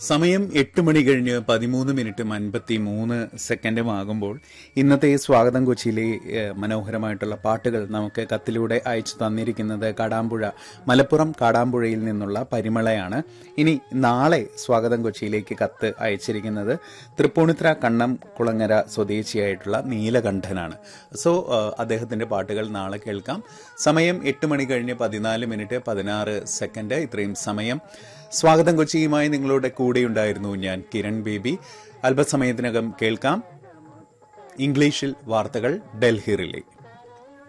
സമയം എട്ട് മണി കഴിഞ്ഞ് പതിമൂന്ന് മിനിറ്റും അൻപത്തി മൂന്ന് സെക്കൻഡും ആകുമ്പോൾ ഇന്നത്തെ സ്വാഗതം കൊച്ചിയിലെ ഏഹ്, മനോഹരമായിട്ടുള്ള പാട്ടുകൾ നമുക്ക് കത്തിലൂടെ അയച്ചു തന്നിരിക്കുന്നത് കാടാമ്പുഴ മലപ്പുറം കാടാമ്പുഴയിൽ നിന്നുള്ള പരിമളയാണ് ഇനി നാളെ സ്വാഗതം കൊച്ചിയിലേക്ക് കത്ത് അയച്ചിരിക്കുന്നത് തൃപ്പൂണിത്തുറ കണ്ണം കുളങ്ങര സ്വദേശിയായിട്ടുള്ള നീലകണ്ഠനാണ് സോ ഏഹ്, അദ്ദേഹത്തിന്റെ പാട്ടുകൾ നാളെ കേൾക്കാം സമയം എട്ട് മണി കഴിഞ്ഞ് പതിനാല് മിനിറ്റ് പതിനാറ് സെക്കൻഡ് ഇത്രയും സമയം സ്വാഗതം കൊച്ചിയുമായി നിങ്ങളുടെ കൂടെയുണ്ടായിരുന്നു ഞാൻ കിരൺ ബേബി അല്പസമയത്തിനകം കേൾക്കാം ഇംഗ്ലീഷിൽ വാർത്തകൾ ഡൽഹി റിലേ